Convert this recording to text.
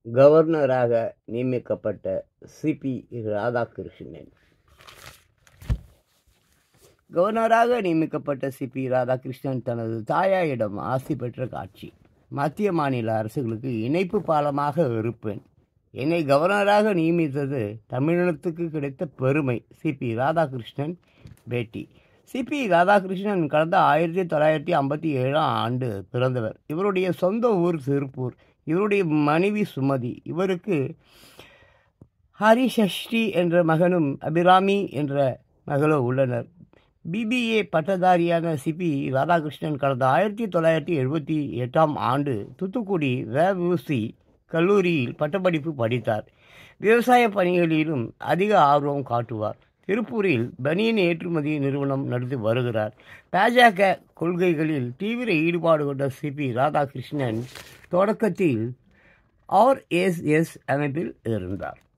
கவர்னராக நியமிக்கப்பட்ட சிபி ராதாகிருஷ்ணன் கவர்னராக நியமிக்கப்பட்ட சிபி ராதாகிருஷ்ணன் தனது தாயாரிடம் ஆசி பெற்ற காட்சி மத்திய மாநில அரசுகளுக்கு இணைப்பு பாலமாக இருப்பேன் என்னை கவர்னராக நியமித்தது தமிழினத்துக்கு கிடைத்த பெருமை சிபி ராதாகிருஷ்ணன் பேட்டி சிபி ராதாகிருஷ்ணன் கடந்த ஆயிரத்தி தொள்ளாயிரத்தி ஐம்பத்தி ஏழாம் ஆண்டு பிறந்தவர் இவருடைய சொந்த ஊர் திருப்பூர் இவருடைய மனைவி சுமதி இவருக்கு ஹரிஷஷ்டி என்ற மகனும் அபிராமி என்ற மகளும் உள்ளனர் பிபிஏ பட்டதாரியான சிபி ராதாகிருஷ்ணன் கடந்த ஆயிரத்தி தொள்ளாயிரத்தி எழுபத்தி எட்டாம் ஆண்டு தூத்துக்குடி வஉசி கல்லூரியில் பட்டப்படிப்பு படித்தார் விவசாய பணிகளிலும் அதிக ஆர்வம் காட்டுவார் திருப்பூரில் பனியன் ஏற்றுமதி நிறுவனம் நடத்தி வருகிறார் பாஜக கொள்கைகளில் தீவிர ஈடுபாடு கொண்ட சிபி ராதாகிருஷ்ணன் தொடக்கத்தில் ஆர்எஸ்எஸ் அமைப்பில் இருந்தார்